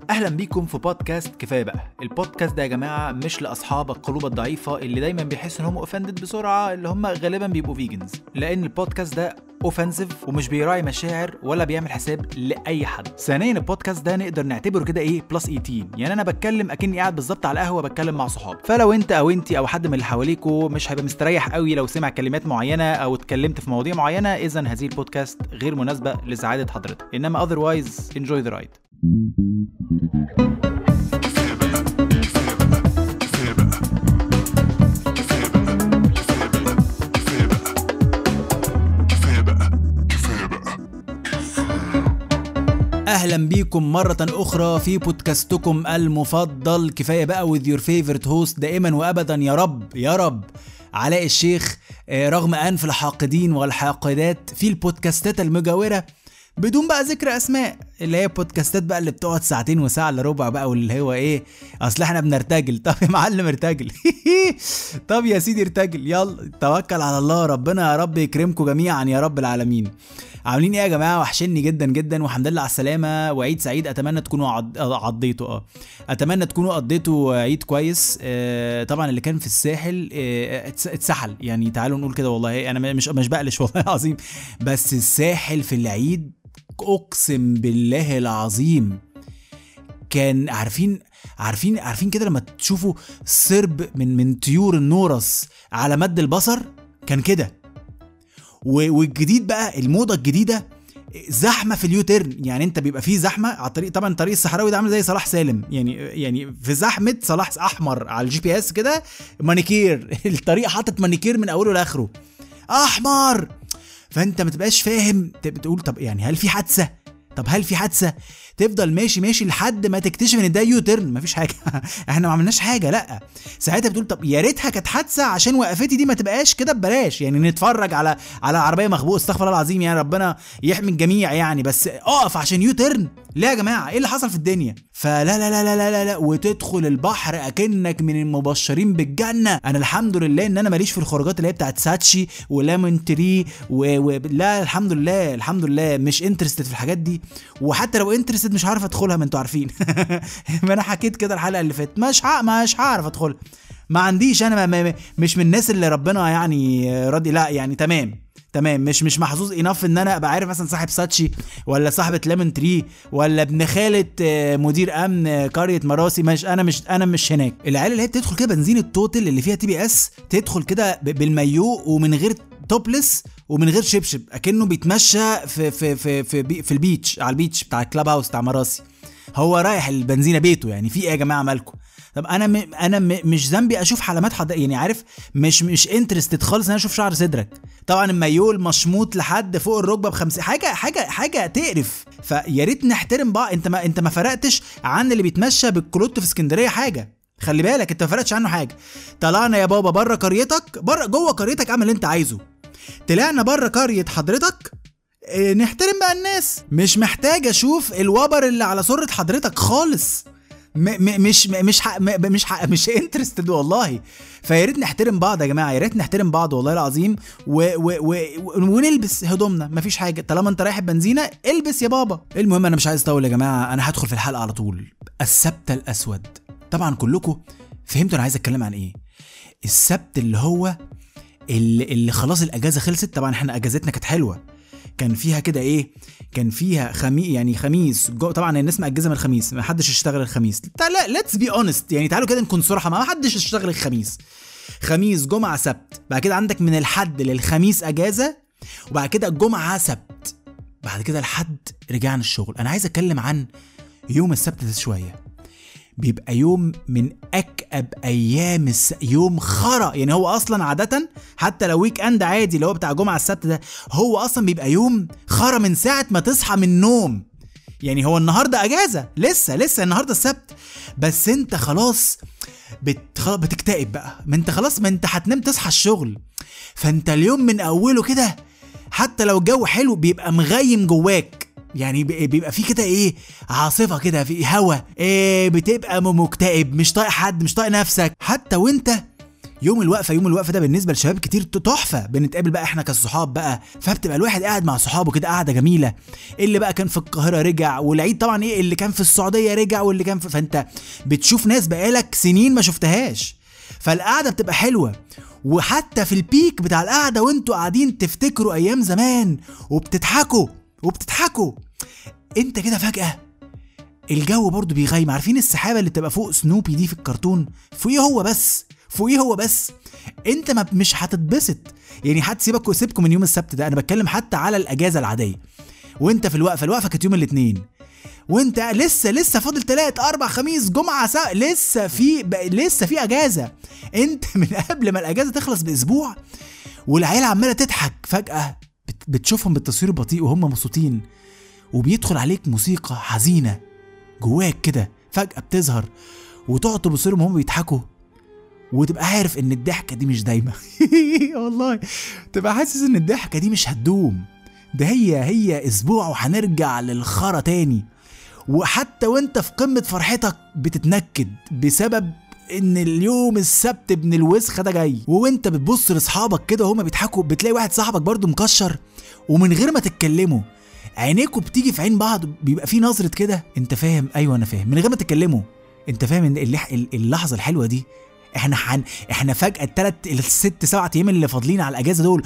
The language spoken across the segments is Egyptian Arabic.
اهلا بيكم في بودكاست كفايه بقى البودكاست ده يا جماعه مش لاصحاب القلوب الضعيفه اللي دايما بيحسوا ان هم اوفندد بسرعه اللي هم غالبا بيبقوا فيجنز لان البودكاست ده اوفنسيف ومش بيراعي مشاعر ولا بيعمل حساب لاي حد ثانيا البودكاست ده نقدر نعتبره كده ايه بلس 18 يعني انا بتكلم اكني قاعد بالظبط على قهوه بتكلم مع صحابي فلو انت او انت او حد من اللي حواليكوا مش هيبقى مستريح قوي لو سمع كلمات معينه او اتكلمت في مواضيع معينه اذا هذه البودكاست غير مناسبه لسعاده حضرتك انما otherwise enjoy the ride اهلا بيكم مرة اخرى في بودكاستكم المفضل كفاية بقى with your favorite host دائما وابدا يا رب يا رب علاء الشيخ آه، رغم انف الحاقدين والحاقدات في البودكاستات المجاورة بدون بقى ذكر اسماء اللي هي بودكاستات بقى اللي بتقعد ساعتين وساعه الا ربع بقى واللي هو ايه اصل احنا بنرتجل طب يا معلم ارتجل طب يا سيدي ارتجل يلا توكل على الله ربنا يا رب يكرمكم جميعا يا رب العالمين عاملين ايه يا جماعه وحشني جدا جدا والحمد لله على السلامه وعيد سعيد اتمنى تكونوا عض... عضيتوا اه اتمنى تكونوا قضيتوا عيد كويس آه طبعا اللي كان في الساحل آه اتس- اتسحل يعني تعالوا نقول كده والله انا مش مش بقلش والله العظيم بس الساحل في العيد اقسم بالله العظيم كان عارفين عارفين عارفين كده لما تشوفوا سرب من من طيور النورس على مد البصر كان كده و- والجديد بقى الموضه الجديده زحمه في اليوتيرن يعني انت بيبقى فيه زحمه على الطريق طبعا الطريق الصحراوي ده عامل زي صلاح سالم يعني يعني في زحمه صلاح احمر على الجي بي اس كده مانيكير الطريق حاطط مانيكير من اوله لاخره احمر فانت ما تبقاش فاهم تبقى تقول طب يعني هل في حادثه طب هل في حادثه تفضل ماشي ماشي لحد ما تكتشف ان ده يو تيرن مفيش حاجه احنا ما عملناش حاجه لا ساعتها بتقول طب يا ريتها كانت حادثه عشان وقفتي دي ما تبقاش كده ببلاش يعني نتفرج على على عربيه مخبوءه استغفر الله العظيم يعني ربنا يحمي الجميع يعني بس اقف عشان يو تيرن ليه يا جماعه ايه اللي حصل في الدنيا فلا لا لا لا لا لا, لا وتدخل البحر اكنك من المبشرين بالجنه انا الحمد لله ان انا ماليش في الخروجات اللي هي بتاعت ساتشي وليمون تري و... و... لا الحمد لله الحمد لله مش انترستد في الحاجات دي وحتى لو انترستد مش عارف ادخلها ما انتوا عارفين ما انا حكيت كده الحلقه اللي فاتت مش ح... مش هعرف ادخلها ما عنديش انا ما... ما... مش من الناس اللي ربنا يعني راضي لا يعني تمام تمام مش مش محظوظ اناف ان انا ابقى عارف مثلا صاحب ساتشي ولا صاحبه ليمون تري ولا ابن خاله آه، مدير امن آه، قريه مراسي مش انا مش انا مش هناك العيال اللي هي بتدخل كده بنزين التوتل اللي فيها تي بي اس تدخل كده ب- بالمايو ومن غير توبلس ومن غير شبشب اكنه بيتمشى في في في في, بي في البيتش على البيتش بتاع الكلاب هاوس بتاع مراسي هو رايح البنزينه بيته يعني في ايه يا جماعه مالكم طب انا م... انا م... مش ذنبي اشوف علامات حد يعني عارف مش مش انترستد خالص ان انا اشوف شعر صدرك طبعا المايو المشموط لحد فوق الركبه بخمسين حاجه حاجه حاجه تقرف فيا ريت نحترم بعض انت ما انت ما فرقتش عن اللي بيتمشى بالكلوت في اسكندريه حاجه خلي بالك انت ما فرقتش عنه حاجه طلعنا يا بابا بره قريتك بره جوه قريتك اعمل اللي انت عايزه طلعنا بره قريه حضرتك اه، نحترم بقى الناس مش محتاج اشوف الوبر اللي على سرة حضرتك خالص م م مش م مش حق م مش حق مش انترستد والله فيا ريت نحترم بعض يا جماعه يا ريت نحترم بعض والله العظيم و و و و ونلبس هدومنا مفيش حاجه طالما انت رايح البنزينه البس يا بابا المهم انا مش عايز اطول يا جماعه انا هدخل في الحلقه على طول السبت الاسود طبعا كلكم فهمتوا انا عايز اتكلم عن ايه السبت اللي هو اللي, اللي خلاص الاجازه خلصت طبعا احنا اجازتنا كانت حلوه كان فيها كده ايه كان فيها خمي يعني خميس جو... طبعا الناس مأجزه من الخميس ما حدش اشتغل الخميس تع- لا ليتس بي اونست يعني تعالوا كده نكون صراحه ما حدش اشتغل الخميس خميس جمعه سبت بعد كده عندك من الحد للخميس اجازه وبعد كده الجمعه سبت بعد كده الحد رجعنا الشغل انا عايز اتكلم عن يوم السبت ده شويه بيبقى يوم من اكأب ايام الس... يوم خرا يعني هو اصلا عاده حتى لو ويك اند عادي اللي هو بتاع جمعه السبت ده هو اصلا بيبقى يوم خرا من ساعه ما تصحى من النوم يعني هو النهارده اجازه لسه لسه النهارده السبت بس انت خلاص بت... خلاص بتكتئب بقى ما انت خلاص ما انت هتنام تصحى الشغل فانت اليوم من اوله كده حتى لو الجو حلو بيبقى مغيم جواك يعني بي- بيبقى في كده ايه عاصفه كده في هوا إيه بتبقى م- مكتئب مش طايق حد مش طايق نفسك حتى وانت يوم الوقفه يوم الوقفه ده بالنسبه لشباب كتير تحفه بنتقابل بقى احنا كصحاب بقى فبتبقى الواحد قاعد مع صحابه كده قاعده جميله اللي بقى كان في القاهره رجع والعيد طبعا ايه اللي كان في السعوديه رجع واللي كان في فانت بتشوف ناس بقالك سنين ما شفتهاش فالقعده بتبقى حلوه وحتى في البيك بتاع القعده وانتوا قاعدين تفتكروا ايام زمان وبتضحكوا وبتضحكوا انت كده فجاه الجو برضو بيغيم عارفين السحابه اللي بتبقى فوق سنوبي دي في الكرتون فوقيه هو بس فوقيه هو بس انت ما مش هتتبسط يعني حتى سيبك سيبكم من يوم السبت ده انا بتكلم حتى على الاجازه العاديه وانت في الوقفه الوقفه كانت يوم الاثنين وانت لسه لسه فاضل تلات اربع خميس جمعه سا... لسه في ب... لسه في اجازه انت من قبل ما الاجازه تخلص باسبوع والعيال عماله تضحك فجاه بت... بتشوفهم بالتصوير البطيء وهم مبسوطين وبيدخل عليك موسيقى حزينه جواك كده فجاه بتظهر وتقعد تبص لهم وهم بيضحكوا وتبقى عارف ان الضحكه دي مش دايمه والله تبقى حاسس ان الضحكه دي مش هتدوم ده هي هي اسبوع وهنرجع للخرا تاني وحتى وانت في قمه فرحتك بتتنكد بسبب ان اليوم السبت ابن الوسخه ده جاي وانت بتبص لاصحابك كده وهما بيضحكوا بتلاقي واحد صاحبك برضو مكشر ومن غير ما تتكلموا عينيكوا بتيجي في عين بعض بيبقى في نظره كده انت فاهم ايوه انا فاهم من غير ما تتكلموا انت فاهم ان اللح... اللحظه الحلوه دي احنا حن... احنا فجاه الثلاث الست سبع ايام اللي فاضلين على الاجازه دول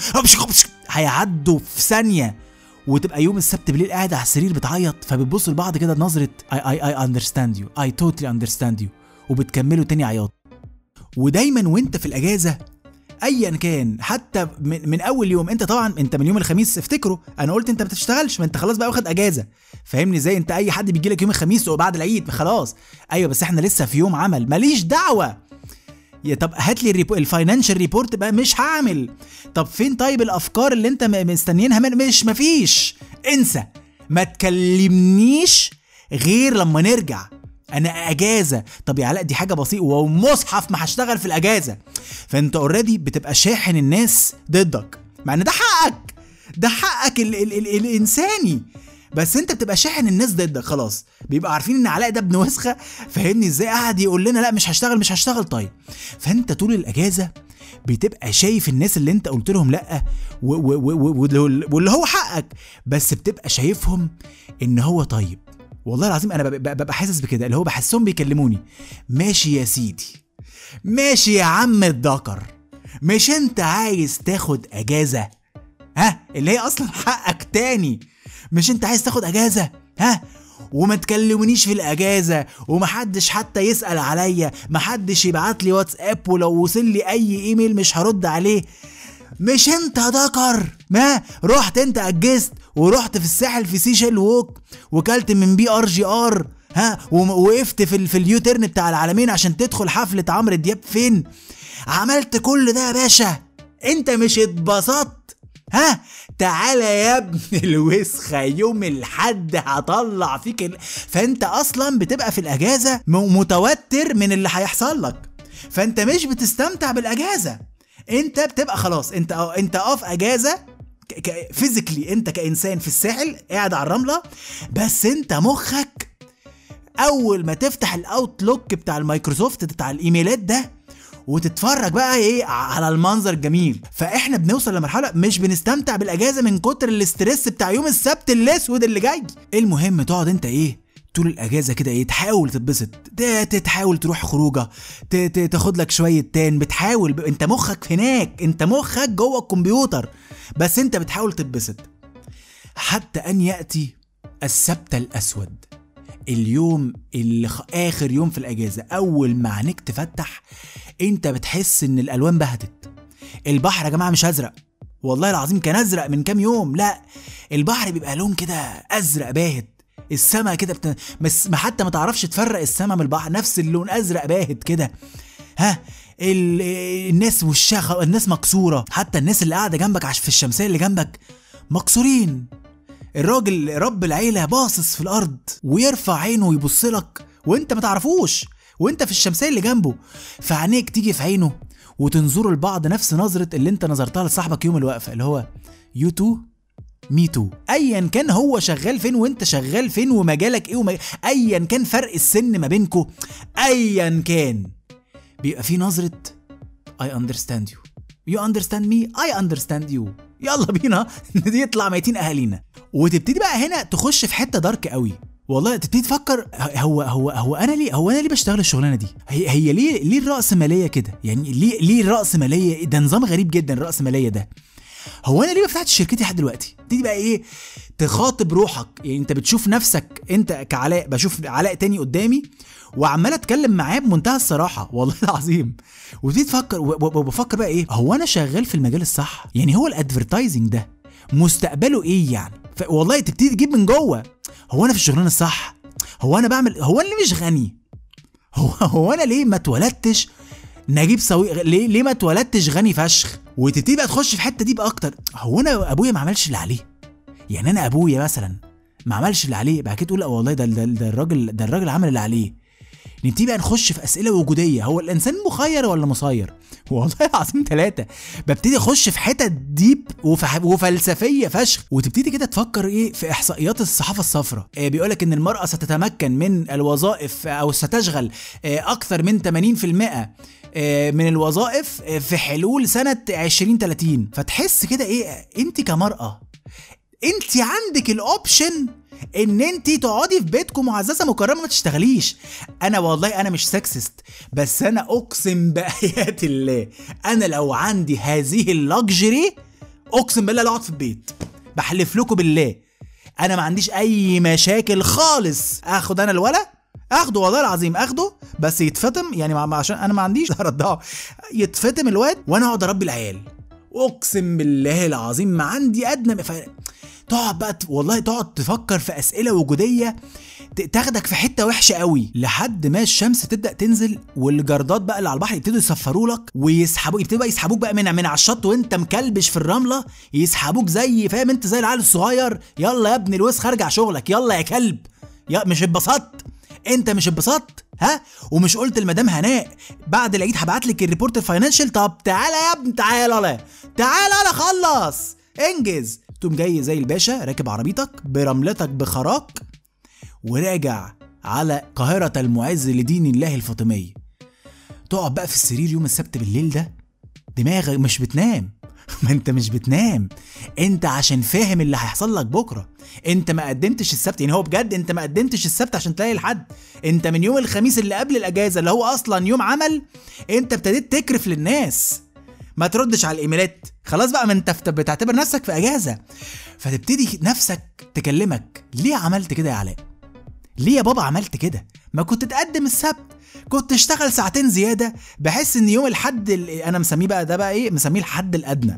هيعدوا في ثانيه وتبقى يوم السبت بالليل قاعد على السرير بتعيط فبتبص لبعض كده نظره اي اي اي اندرستاند يو اي توتالي اندرستاند يو وبتكملوا تاني عياط ودايما وانت في الاجازه ايا كان حتى من, من اول يوم انت طبعا انت من يوم الخميس افتكروا انا قلت انت ما بتشتغلش ما انت خلاص بقى واخد اجازه فاهمني ازاي انت اي حد بيجي لك يوم الخميس وبعد العيد خلاص ايوه بس احنا لسه في يوم عمل ماليش دعوه يا طب هات لي الريبو... الفاينانشال ريبورت بقى مش هعمل طب فين طيب الافكار اللي انت مستنيينها من مش مفيش انسى ما تكلمنيش غير لما نرجع انا اجازه طب يا علاء دي حاجه بسيطه ومصحف ما هشتغل في الاجازه فانت اوريدي بتبقى شاحن الناس ضدك مع ان ده حقك ده حقك ال ال ال الانساني بس انت بتبقى شاحن الناس ضدك خلاص بيبقى عارفين ان علاء ده ابن وسخه فاهمني ازاي قاعد يقول لنا لا مش هشتغل مش هشتغل طيب فانت طول الاجازه بتبقى شايف الناس اللي انت قلت لهم لا واللي هو حقك بس بتبقى شايفهم ان هو طيب والله العظيم انا ببقى حاسس بكده اللي هو بحسهم بيكلموني ماشي يا سيدي ماشي يا عم الذكر مش انت عايز تاخد اجازه ها اللي هي اصلا حقك تاني مش انت عايز تاخد اجازه ها وما تكلمونيش في الاجازه ومحدش حتى يسال عليا محدش يبعت لي واتساب ولو وصل لي اي ايميل مش هرد عليه مش انت ذكر ما رحت انت اجزت ورحت في الساحل في سيشل ووك وكلت من بي ار جي ار ها ووقفت في في اليو تيرن بتاع العالمين عشان تدخل حفله عمرو دياب فين عملت كل ده يا باشا انت مش اتبسطت ها تعالى يا ابن الوسخه يوم الحد هطلع فيك ال... فانت اصلا بتبقى في الاجازه متوتر من اللي هيحصل لك فانت مش بتستمتع بالاجازه انت بتبقى خلاص انت انت اه في اجازه فيزيكلي انت كانسان في الساحل قاعد على الرمله بس انت مخك اول ما تفتح الاوتلوك بتاع المايكروسوفت بتاع الايميلات ده وتتفرج بقى ايه على المنظر الجميل فاحنا بنوصل لمرحله مش بنستمتع بالاجازه من كتر الاسترس بتاع يوم السبت الاسود اللي جاي المهم تقعد انت ايه طول الاجازه كده ايه تحاول تتبسط تحاول تروح خروجه تاخد لك شويه تان بتحاول ب... انت مخك هناك انت مخك جوه الكمبيوتر بس انت بتحاول تتبسط حتى ان ياتي السبت الاسود اليوم اللي خ... اخر يوم في الاجازه اول ما عينيك تفتح انت بتحس ان الالوان بهتت البحر يا جماعه مش ازرق والله العظيم كان ازرق من كام يوم لا البحر بيبقى لون كده ازرق باهت السما كده بت... بس ما حتى ما تعرفش تفرق السما من البحر نفس اللون ازرق باهت كده ها ال... الناس وشها الناس مكسوره حتى الناس اللي قاعده جنبك عش في الشمسيه اللي جنبك مكسورين الراجل رب العيلة باصص في الأرض ويرفع عينه ويبص لك وأنت ما تعرفوش وأنت في الشمسية اللي جنبه فعينيك تيجي في عينه وتنظروا لبعض نفس نظرة اللي أنت نظرتها لصاحبك يوم الوقفة اللي هو يو تو مي تو ايا كان هو شغال فين وانت شغال فين ومجالك ايه ومج... ايا كان فرق السن ما بينكو ايا كان بيبقى في نظره I understand you you understand me I understand you يلا بينا نطلع ميتين اهالينا وتبتدي بقى هنا تخش في حته دارك قوي والله تبتدي تفكر هو هو هو انا ليه هو انا ليه بشتغل الشغلانه دي هي هي ليه ليه الرأسماليه كده يعني ليه ليه الرأسماليه ده نظام غريب جدا الرأسماليه ده هو انا ليه ما فتحتش شركتي لحد دلوقتي تبتدي بقى ايه تخاطب روحك يعني انت بتشوف نفسك انت كعلاء بشوف علاء تاني قدامي وعمال اتكلم معاه بمنتهى الصراحه والله العظيم وبتبتدي تفكر وبفكر بقى ايه هو انا شغال في المجال الصح يعني هو الادفرتايزنج ده مستقبله ايه يعني والله تبتدي تجيب من جوه هو انا في الشغلانه الصح هو انا بعمل هو انا ليه مش غني هو هو انا ليه ما اتولدتش نجيب سوي ليه ليه ما اتولدتش غني فشخ وتبتدي بقى تخش في الحته دي بقى اكتر هو انا ابويا ما عملش اللي عليه يعني انا ابويا مثلا ما عملش اللي عليه بعد كده تقول لا والله ده ده, ده الراجل ده الراجل عمل اللي عليه نبتدي بقى نخش في اسئله وجوديه هو الانسان مخير ولا مسير والله العظيم ثلاثة ببتدي اخش في حتت ديب وفلسفيه فشخ وتبتدي كده تفكر ايه في احصائيات الصحافه الصفراء آه بيقولك ان المراه ستتمكن من الوظائف او ستشغل آه اكثر من 80% آه من الوظائف في حلول سنه 2030 فتحس كده ايه انت كمراه انت عندك الاوبشن ان انت تقعدي في بيتكم معززه مكرمه ما تشتغليش انا والله انا مش سكسست بس انا اقسم بايات الله انا لو عندي هذه اللكجري اقسم بالله لا اقعد في البيت بحلف لكم بالله انا ما عنديش اي مشاكل خالص اخد انا الولا اخده والله العظيم اخده بس يتفتم يعني عشان انا ما عنديش هرضعه يتفتم الواد وانا اقعد اربي العيال اقسم بالله العظيم ما عندي ادنى تقعد بقى والله تقعد تفكر في اسئله وجوديه تاخدك في حته وحشه قوي لحد ما الشمس تبدا تنزل والجردات بقى اللي على البحر يبتدوا يصفروا لك ويسحبوك يبتدوا بقى يسحبوك بقى من من على الشط وانت مكلبش في الرمله يسحبوك زي فاهم انت زي العيال الصغير يلا يا ابني الوسخ ارجع شغلك يلا يا كلب يا مش اتبسطت انت مش اتبسطت ها ومش قلت لمدام هناء بعد العيد هبعت لك الريبورت الفاينانشال طب تعالى يا ابني تعالى لا تعالى لا خلص انجز تقوم جاي زي الباشا راكب عربيتك برملتك بخراك وراجع على قاهرة المعز لدين الله الفاطمية تقعد بقى في السرير يوم السبت بالليل ده دماغك مش بتنام ما انت مش بتنام انت عشان فاهم اللي هيحصل لك بكره انت ما قدمتش السبت يعني هو بجد انت ما قدمتش السبت عشان تلاقي الحد انت من يوم الخميس اللي قبل الاجازه اللي هو اصلا يوم عمل انت ابتديت تكرف للناس ما تردش على الايميلات خلاص بقى ما انت بتعتبر نفسك في اجازه فتبتدي نفسك تكلمك ليه عملت كده يا علاء ليه يا بابا عملت كده ما كنت تقدم السبت كنت تشتغل ساعتين زياده بحس ان يوم الحد انا مسميه بقى ده بقى ايه مسميه الحد الادنى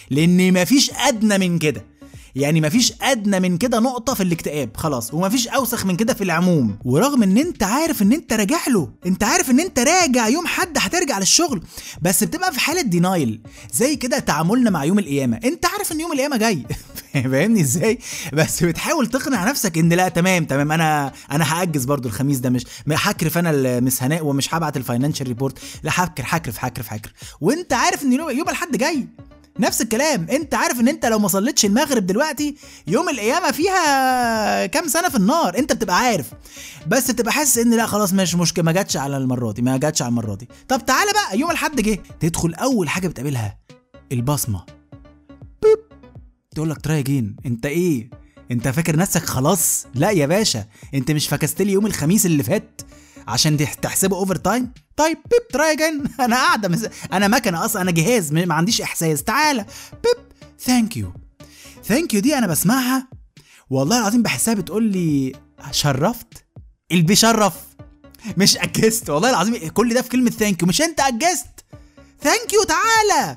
لان مفيش ادنى من كده يعني مفيش ادنى من كده نقطه في الاكتئاب خلاص ومفيش اوسخ من كده في العموم ورغم ان انت عارف ان انت راجع له انت عارف ان انت راجع يوم حد هترجع للشغل بس بتبقى في حاله دينايل زي كده تعاملنا مع يوم القيامه انت عارف ان يوم القيامه جاي فاهمني ازاي بس بتحاول تقنع نفسك ان لا تمام تمام انا انا هاجز برضو الخميس ده مش هكرف انا المس هناء ومش هبعت الفاينانشال ريبورت لا هكر هكرف هكرف هكرف وانت عارف ان يوم يوم الحد جاي نفس الكلام انت عارف ان انت لو ما صليتش المغرب دلوقتي يوم القيامه فيها كام سنه في النار انت بتبقى عارف بس بتبقى حاسس ان لا خلاص مش مشكله ما جاتش على المره دي ما جاتش على المره دي طب تعالى بقى يوم الحد جه تدخل اول حاجه بتقابلها البصمه بيب تقول لك تراي جين انت ايه انت فاكر نفسك خلاص لا يا باشا انت مش فكست لي يوم الخميس اللي فات عشان تحسبه اوفر تايم طيب بيب تراي اجين انا قاعده مز... انا مكنه اصلا انا جهاز ما عنديش احساس تعالى بيب ثانك يو ثانك يو دي انا بسمعها والله العظيم بحسها بتقول لي شرفت اللي بيشرف مش اجزت والله العظيم كل ده في كلمه ثانك يو مش انت اجزت ثانك يو تعالى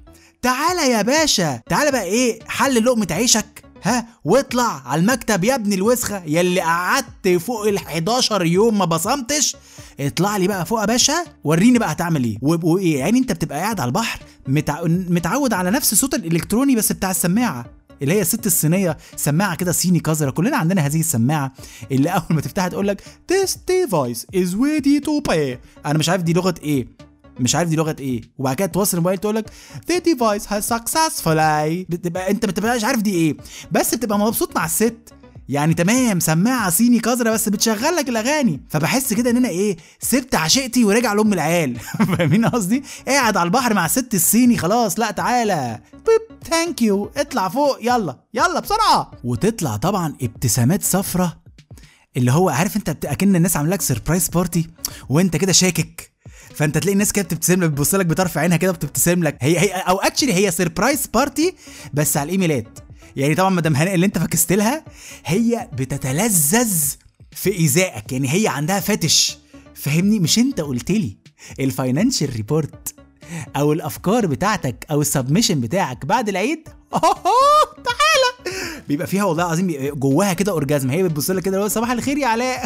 تعالى يا باشا تعالى بقى ايه حل لقمه عيشك ها واطلع على المكتب يا ابن الوسخه يلي قعدت فوق ال 11 يوم ما بصمتش اطلع لي بقى فوق يا باشا وريني بقى هتعمل ايه وايه يعني انت بتبقى قاعد على البحر متع... متعود على نفس الصوت الالكتروني بس بتاع السماعه اللي هي الست الصينيه سماعه كده صيني قذره كلنا عندنا هذه السماعه اللي اول ما تفتحها تقول لك this device is ready to pay انا مش عارف دي لغه ايه مش عارف دي لغه ايه وبعد كده توصل الموبايل تقول لك the device has successfully بتبقى انت ما بتبقاش عارف دي ايه بس بتبقى مبسوط مع الست يعني تمام سماعه صيني قذره بس بتشغل لك الاغاني فبحس كده ان انا ايه سبت عشيقتي ورجع لام العيال فاهمين قصدي قاعد على البحر مع الست الصيني خلاص لا تعالى بيب ثانك يو اطلع فوق يلا يلا بسرعه وتطلع طبعا ابتسامات صفرة اللي هو عارف انت بت- اكن الناس عامله لك سربرايز بارتي وانت كده شاكك فانت تلاقي الناس كده بتبتسم لك بتبص لك بطرف عينها كده بتبتسم لك هي هي او اكشلي هي سربرايز بارتي بس على الايميلات يعني طبعا مدام هناء اللي انت فكست لها هي بتتلذذ في ايذائك يعني هي عندها فتش فاهمني مش انت قلت لي الفاينانشال ريبورت او الافكار بتاعتك او السبمشن بتاعك بعد العيد أوه تعالى بيبقى فيها والله العظيم بيبقى جواها كده اورجازم هي بتبص لك كده اللي هو صباح الخير يا علاء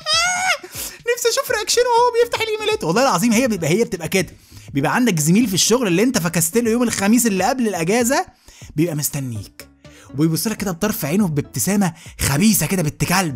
نفسي اشوف رياكشنه وهو بيفتح الايميلات والله العظيم هي بيبقى هي بتبقى كده بيبقى عندك زميل في الشغل اللي انت فكست له يوم الخميس اللي قبل الاجازه بيبقى مستنيك وبيبص لك كده بطرف عينه بابتسامه خبيثه كده بنت كلب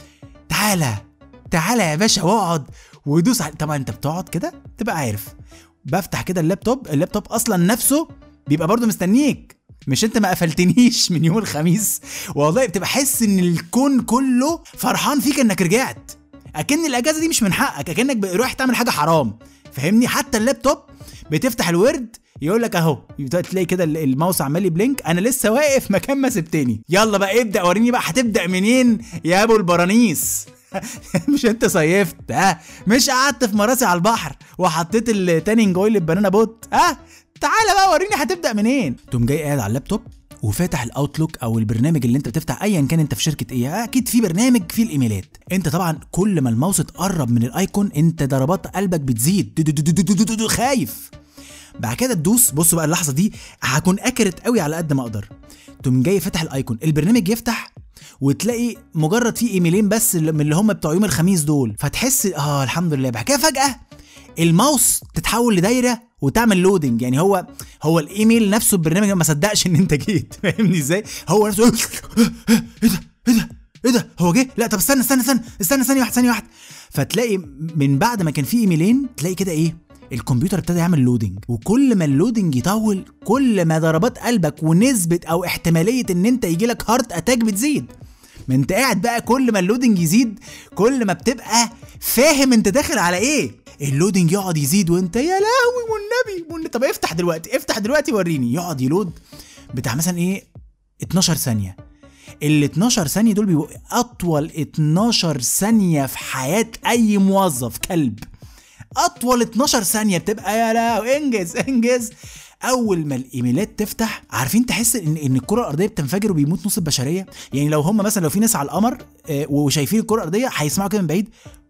تعالى تعالى يا باشا واقعد ودوس على طبعا انت بتقعد كده تبقى عارف بفتح كده اللابتوب اللابتوب اصلا نفسه بيبقى برضه مستنيك مش انت ما قفلتنيش من يوم الخميس والله بتبقى حس ان الكون كله فرحان فيك انك رجعت اكن الاجازه دي مش من حقك اكنك ب- رايح تعمل حاجه حرام فاهمني حتى اللابتوب بتفتح الورد يقول لك اهو يبدأ تلاقي كده ال- الماوس عمال يبلينك انا لسه واقف مكان ما سبتني يلا بقى ابدا وريني بقى هتبدا منين يا ابو البرانيس مش انت صيفت ها مش قعدت في مراسي على البحر وحطيت التانينج اويل البنانا بوت ها تعالى بقى وريني هتبدا منين تقوم جاي قاعد على اللابتوب وفاتح الاوتلوك او البرنامج اللي انت بتفتح ايا كان انت في شركه ايه اكيد في برنامج فيه الايميلات انت طبعا كل ما الماوس تقرب من الايكون انت ضربات قلبك بتزيد دو- دو- دو- دو- دو- دو- دو- خايف بعد كده تدوس بص بقى اللحظه دي هكون اكرت قوي على قد ما اقدر تقوم جاي فاتح الايكون البرنامج يفتح وتلاقي مجرد فيه ايميلين بس اللي- من اللي هم بتوع يوم الخميس دول فتحس اه الحمد لله بعد كده فجاه الماوس تتحول لدايره وتعمل لودنج يعني هو هو الايميل نفسه البرنامج ما صدقش ان انت جيت فاهمني ازاي هو نفسه ايه ده ايه ده ايه ده هو جه لا طب استنى استنى استنى استنى ثانيه واحده ثانيه واحده فتلاقي من بعد ما كان في ايميلين تلاقي كده ايه الكمبيوتر ابتدى يعمل لودنج وكل ما اللودنج يطول كل ما ضربات قلبك ونسبه او احتماليه ان انت يجي لك هارت اتاك بتزيد ما انت قاعد بقى كل ما اللودنج يزيد كل ما بتبقى فاهم انت داخل على ايه اللودنج يقعد يزيد وانت يا لهوي والنبي والنبي طب افتح دلوقتي افتح دلوقتي وريني يقعد يلود بتاع مثلا ايه 12 ثانيه ال 12 ثانيه دول بيبقوا اطول 12 ثانيه في حياه اي موظف كلب اطول 12 ثانيه بتبقى يا لا انجز انجز اول ما الايميلات تفتح عارفين تحس ان ان الكره الارضيه بتنفجر وبيموت نص البشريه يعني لو هم مثلا لو في ناس على القمر آه، وشايفين الكره الارضيه هيسمعوا كده من بعيد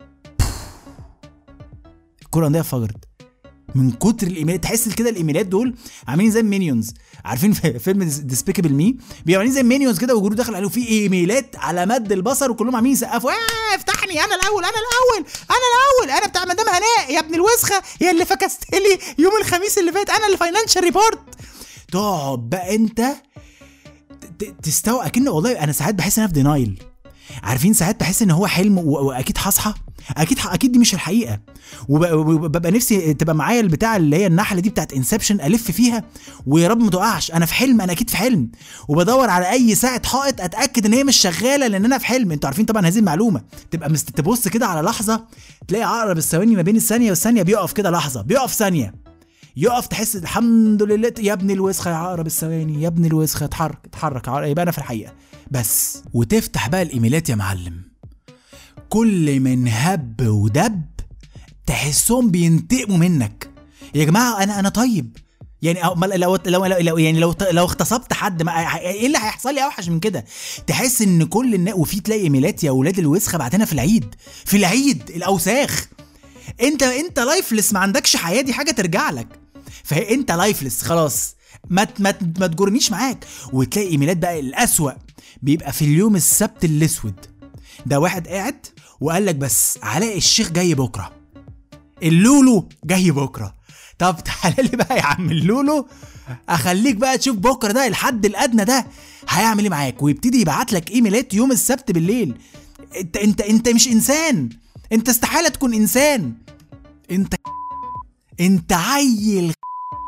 الكره الارضيه انفجرت من كتر الايميلات تحس كده الايميلات دول عاملين زي المينيونز عارفين في فيلم ديسبيكابل مي بيبقوا عاملين زي المينيونز كده وجرود داخل عليهم في ايميلات على مد البصر وكلهم عاملين يسقفوا آه افتحني انا الاول انا الاول انا الاول انا بتاع مدام هناء يا ابن الوسخه هي اللي فكست لي يوم الخميس اللي فات انا الفاينانشال ريبورت تقعد بقى انت ت- تستوعب اكن والله انا ساعات بحس ان انا في دينايل عارفين ساعات بحس ان هو حلم و- واكيد هصحى اكيد ح- اكيد دي مش الحقيقه وب- وببقى نفسي تبقى معايا البتاع اللي هي النحله دي بتاعت انسبشن الف فيها ويا رب ما تقعش انا في حلم انا اكيد في حلم وبدور على اي ساعه حائط اتاكد ان هي مش شغاله لان انا في حلم انتوا عارفين طبعا هذه المعلومه تبقى مست تبص كده على لحظه تلاقي عقرب الثواني ما بين الثانيه والثانيه بيقف كده لحظه بيقف ثانيه يقف تحس الحمد لله يا ابن الوسخه يا عقرب الثواني يا ابن الوسخه اتحرك اتحرك عقرب- يبقى انا في الحقيقه بس وتفتح بقى الايميلات يا معلم كل من هب ودب تحسهم بينتقموا منك يا جماعه انا انا طيب يعني أو- ما- لو لو لو لو- يعني لو لو اغتصبت حد ما ايه اللي هيحصل لي اوحش من كده تحس ان كل الناس وفي تلاقي ايميلات يا اولاد الوسخه بعتنا في العيد في العيد الاوساخ انت انت لايفلس ما عندكش حياه دي حاجه ترجع لك فانت لايفلس خلاص ما ت- ما ت- ما تجرنيش معاك وتلاقي ايميلات بقى الاسوأ بيبقى في اليوم السبت الاسود ده واحد قاعد وقال لك بس علاء الشيخ جاي بكره اللولو جاي بكره طب تعالى لي بقى يا عم اللولو اخليك بقى تشوف بكره ده الحد الادنى ده هيعمل ايه معاك ويبتدي يبعت لك ايميلات يوم السبت بالليل انت انت انت مش انسان انت استحاله تكون انسان انت انت عيل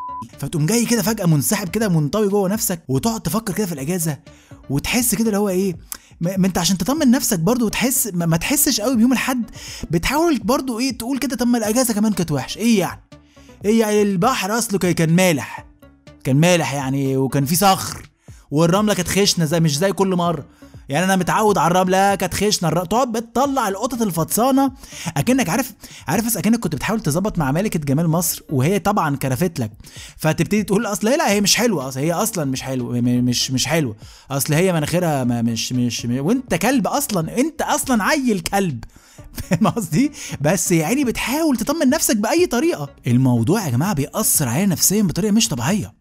فتقوم جاي كده فجاه منسحب كده منطوي جوه نفسك وتقعد تفكر كده في الاجازه وتحس كده اللي هو ايه ما انت عشان تطمن نفسك برضو وتحس ما, ما تحسش قوي بيوم الحد بتحاول برضو ايه تقول كده طب ما الاجازه كمان كانت وحش ايه يعني ايه يعني البحر اصله كان مالح كان مالح يعني وكان في صخر والرمله كانت خشنه زي مش زي كل مره يعني انا متعود على الرمله كانت خشنه الر... تقعد بتطلع القطط الفطسانه اكنك عارف عارف بس اكنك كنت بتحاول تظبط مع ملكه جمال مصر وهي طبعا كرفت لك فتبتدي تقول اصل هي لا هي مش حلوه اصل هي اصلا مش حلوه مش مش حلوه اصل هي مناخيرها مش, مش مش وانت كلب اصلا انت اصلا عيل كلب فاهم قصدي؟ بس يعني بتحاول تطمن نفسك باي طريقه الموضوع يا جماعه بيأثر علينا نفسيا بطريقه مش طبيعيه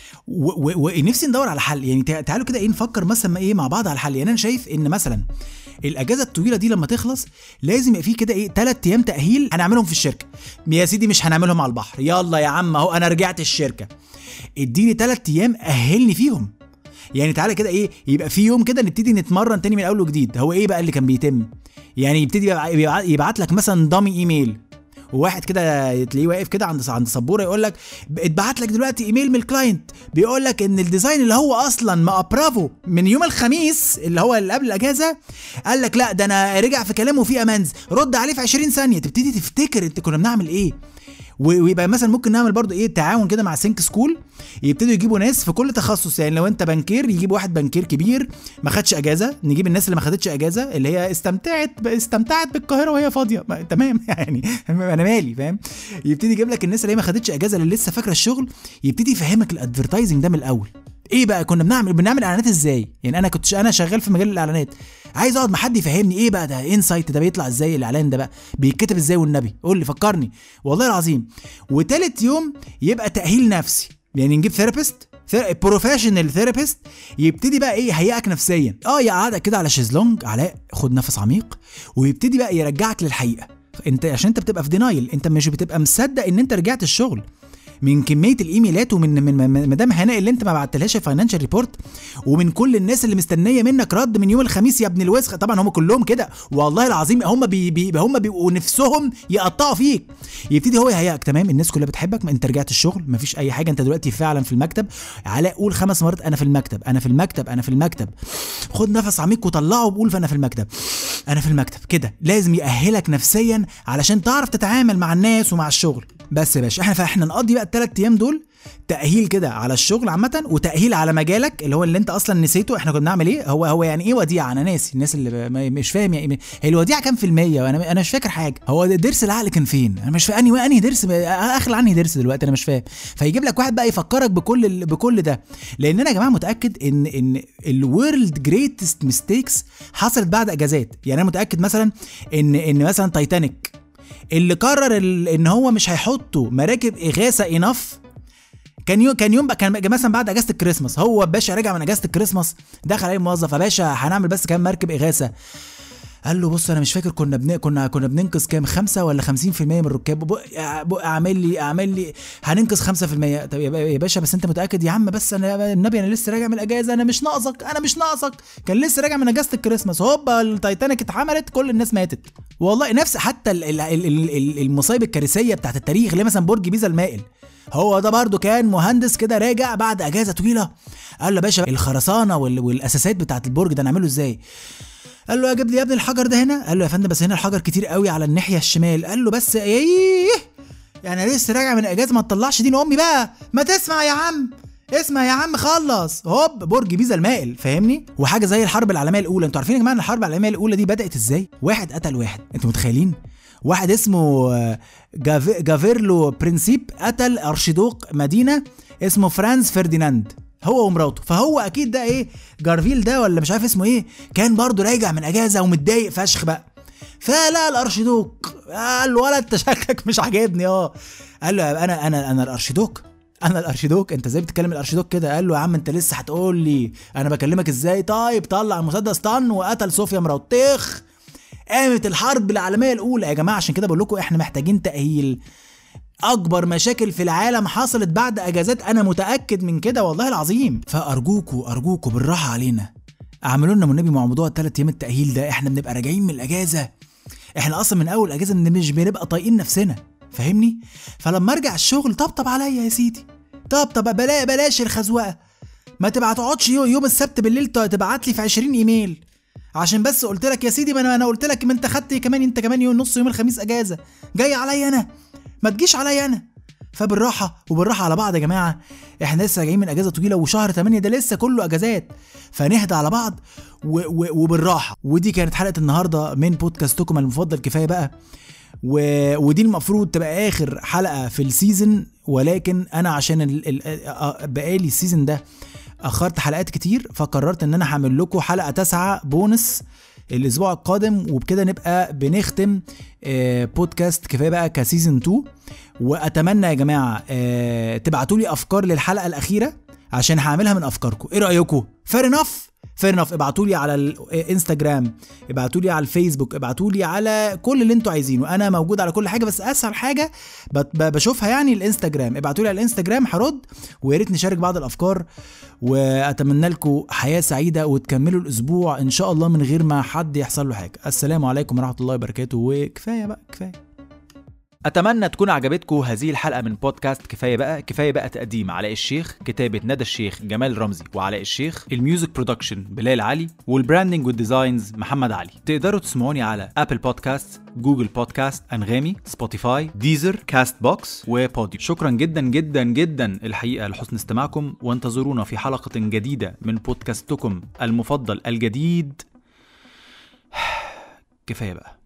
ونفسي ندور على حل يعني تعالوا كده ايه نفكر مثلا ايه مع بعض على حل يعني انا شايف ان مثلا الاجازه الطويله دي لما تخلص لازم يبقى في كده ايه ثلاث ايام تاهيل هنعملهم في الشركه يا سيدي مش هنعملهم على البحر يلا يا عم اهو انا رجعت الشركه اديني ثلاث ايام اهلني فيهم يعني تعالى كده ايه يبقى في يوم كده نبتدي نتمرن تاني من اول وجديد هو ايه بقى اللي كان بيتم يعني يبتدي يبعت لك مثلا ضامي ايميل وواحد كده تلاقيه واقف كده عند عند سبوره يقول لك اتبعت لك دلوقتي ايميل من الكلاينت بيقول لك ان الديزاين اللي هو اصلا مابرافو من يوم الخميس اللي هو اللي قبل الاجازه قال لك لا ده انا رجع في كلامه في امانز رد عليه في 20 ثانيه تبتدي تفتكر انت كنا بنعمل ايه ويبقى مثلا ممكن نعمل برضو ايه تعاون كده مع سينك سكول يبتدوا يجيبوا ناس في كل تخصص يعني لو انت بنكير يجيب واحد بنكير كبير ما خدش اجازه نجيب الناس اللي ما خدتش اجازه اللي هي استمتعت استمتعت بالقاهره وهي فاضيه تمام يعني انا مالي فاهم يبتدي يجيب لك الناس اللي هي ما خدتش اجازه اللي لسه فاكره الشغل يبتدي يفهمك الادفرتايزنج ده من الاول ايه بقى كنا بنعمل بنعمل اعلانات ازاي يعني انا كنت انا شغال في مجال الاعلانات عايز اقعد مع حد يفهمني ايه بقى ده انسايت ده بيطلع ازاي الاعلان ده بقى بيتكتب ازاي والنبي قول لي فكرني والله العظيم وتالت يوم يبقى تاهيل نفسي يعني نجيب ثيرابيست بروفيشنال ثيرابيست يبتدي بقى ايه يهيئك نفسيا اه يقعدك كده على شيزلونج علاء خد نفس عميق ويبتدي بقى يرجعك للحقيقه انت عشان انت بتبقى في دينايل انت مش بتبقى مصدق ان انت رجعت الشغل من كميه الايميلات ومن من مدام هناء اللي انت ما بعتلهاش الفاينانشال ريبورت ومن كل الناس اللي مستنيه منك رد من يوم الخميس يا ابن الوسخ طبعا هم كلهم كده والله العظيم هم بي بي هم بيبقوا نفسهم يقطعوا فيك يبتدي هو يهيئك تمام الناس كلها بتحبك ما انت رجعت الشغل ما فيش اي حاجه انت دلوقتي فعلا في المكتب علاء قول خمس مرات انا في المكتب انا في المكتب انا في المكتب خد نفس عميق وطلعه وقول فانا في المكتب انا في المكتب كده لازم يأهلك نفسيا علشان تعرف تتعامل مع الناس ومع الشغل بس يا باشا احنا فاحنا نقضي بقى الثلاث ايام دول تأهيل كده على الشغل عامة وتأهيل على مجالك اللي هو اللي انت اصلا نسيته احنا كنا بنعمل ايه هو هو يعني ايه وديعة انا ناسي الناس اللي مش فاهم يعني هي الوديعة كام في المية وانا انا مش فاكر حاجة هو درس العقل كان فين انا مش فاهم انهي انهي درس اخر عني درس دلوقتي انا مش فاهم فيجيب لك واحد بقى يفكرك بكل بكل ده لان انا يا جماعة متأكد ان ان الورلد جريتست ميستيكس حصلت بعد اجازات يعني انا متأكد مثلا ان ان مثلا تايتانيك اللي قرر ان هو مش هيحطوا مراكب اغاثه انف كان يوم كان يوم بقى كان مثلا بعد اجازه الكريسماس هو باشا راجع من اجازه الكريسماس دخل عليه موظف يا باشا هنعمل بس كام مركب اغاثه قال له بص انا مش فاكر كنا بن... كنا كنا بننقذ كام 5 ولا 50% من الركاب اعمل لي اعمل لي هننقذ 5% طب يا باشا بس انت متاكد يا عم بس انا النبي انا لسه راجع من الاجازه انا مش ناقصك انا مش ناقصك كان لسه راجع من اجازه الكريسماس هوبا التايتانيك اتعملت كل الناس ماتت والله نفس حتى المصايب الكارثيه بتاعت التاريخ اللي مثلا برج بيزا المائل هو ده برضه كان مهندس كده راجع بعد اجازه طويله قال له يا باشا الخرسانه والاساسات بتاعت البرج ده نعمله ازاي قال له يا جيب لي يا ابني الحجر ده هنا قال له يا فندم بس هنا الحجر كتير قوي على الناحيه الشمال قال له بس ايه يعني لسه راجع من اجازه ما تطلعش دين امي بقى ما تسمع يا عم اسمع يا عم خلص هوب برج بيزا المائل فاهمني وحاجه زي الحرب العالميه الاولى انتوا عارفين يا جماعه الحرب العالميه الاولى دي بدات ازاي واحد قتل واحد انتوا متخيلين واحد اسمه جافيرلو برنسيب قتل ارشيدوق مدينه اسمه فرانز فرديناند هو ومراته فهو اكيد ده ايه جارفيل ده ولا مش عارف اسمه ايه كان برضه راجع من اجازه ومتضايق فشخ بقى فلا الارشيدوك قال له ولا انت شكلك مش عاجبني اه قال له انا انا انا الارشيدوك انا الارشيدوك انت ازاي بتتكلم الارشيدوك كده قال له يا عم انت لسه هتقول لي انا بكلمك ازاي طيب طلع المسدس طن وقتل صوفيا مراته تخ قامت الحرب العالميه الاولى يا جماعه عشان كده بقول لكم احنا محتاجين تاهيل اكبر مشاكل في العالم حصلت بعد اجازات انا متاكد من كده والله العظيم فارجوكوا ارجوكوا بالراحه علينا اعملوا لنا والنبي مع موضوع الثلاث ايام التاهيل ده احنا بنبقى راجعين من الاجازه احنا اصلا من اول اجازه مش بنبقى طايقين نفسنا فاهمني فلما ارجع الشغل طبطب عليا يا سيدي طب طب بلا بلاش الخزوقه ما تبقى تقعدش يوم السبت بالليل تبعت لي في 20 ايميل عشان بس قلت لك يا سيدي ما انا انا قلت لك ما انت خدت كمان انت كمان يوم نص يوم الخميس اجازه جاي عليا انا ما تجيش عليا انا فبالراحه وبالراحه على بعض يا جماعه احنا لسه جايين من اجازه طويله وشهر 8 ده لسه كله اجازات فنهدى على بعض و و وبالراحه ودي كانت حلقه النهارده من بودكاستكم المفضل كفايه بقى و... ودي المفروض تبقى اخر حلقه في السيزون ولكن انا عشان ال... ال... بقالي السيزون ده اخرت حلقات كتير فقررت ان انا هعمل لكم حلقه تاسعه بونس الاسبوع القادم وبكده نبقى بنختم بودكاست كفايه بقى كسيزون 2 واتمنى يا جماعه تبعتوا لي افكار للحلقه الاخيره عشان هعملها من افكاركم ايه رايكم فير انف فير انف ابعتوا لي على الانستجرام ابعتوا لي على الفيسبوك ابعتوا لي على كل اللي انتوا عايزينه انا موجود على كل حاجه بس اسهل حاجه بشوفها يعني الانستجرام ابعتوا لي على الانستجرام هرد ويا ريت نشارك بعض الافكار واتمنى لكم حياه سعيده وتكملوا الاسبوع ان شاء الله من غير ما حد يحصل له حاجه السلام عليكم ورحمه الله وبركاته وكفايه بقى كفايه اتمنى تكون عجبتكم هذه الحلقه من بودكاست كفايه بقى كفايه بقى تقديم علاء الشيخ كتابه ندى الشيخ جمال رمزي وعلاء الشيخ الميوزك برودكشن بلال علي والبراندنج والديزاينز محمد علي تقدروا تسمعوني على ابل بودكاست جوجل بودكاست انغامي سبوتيفاي ديزر كاست بوكس وبوديو شكرا جدا جدا جدا الحقيقه لحسن استماعكم وانتظرونا في حلقه جديده من بودكاستكم المفضل الجديد كفايه بقى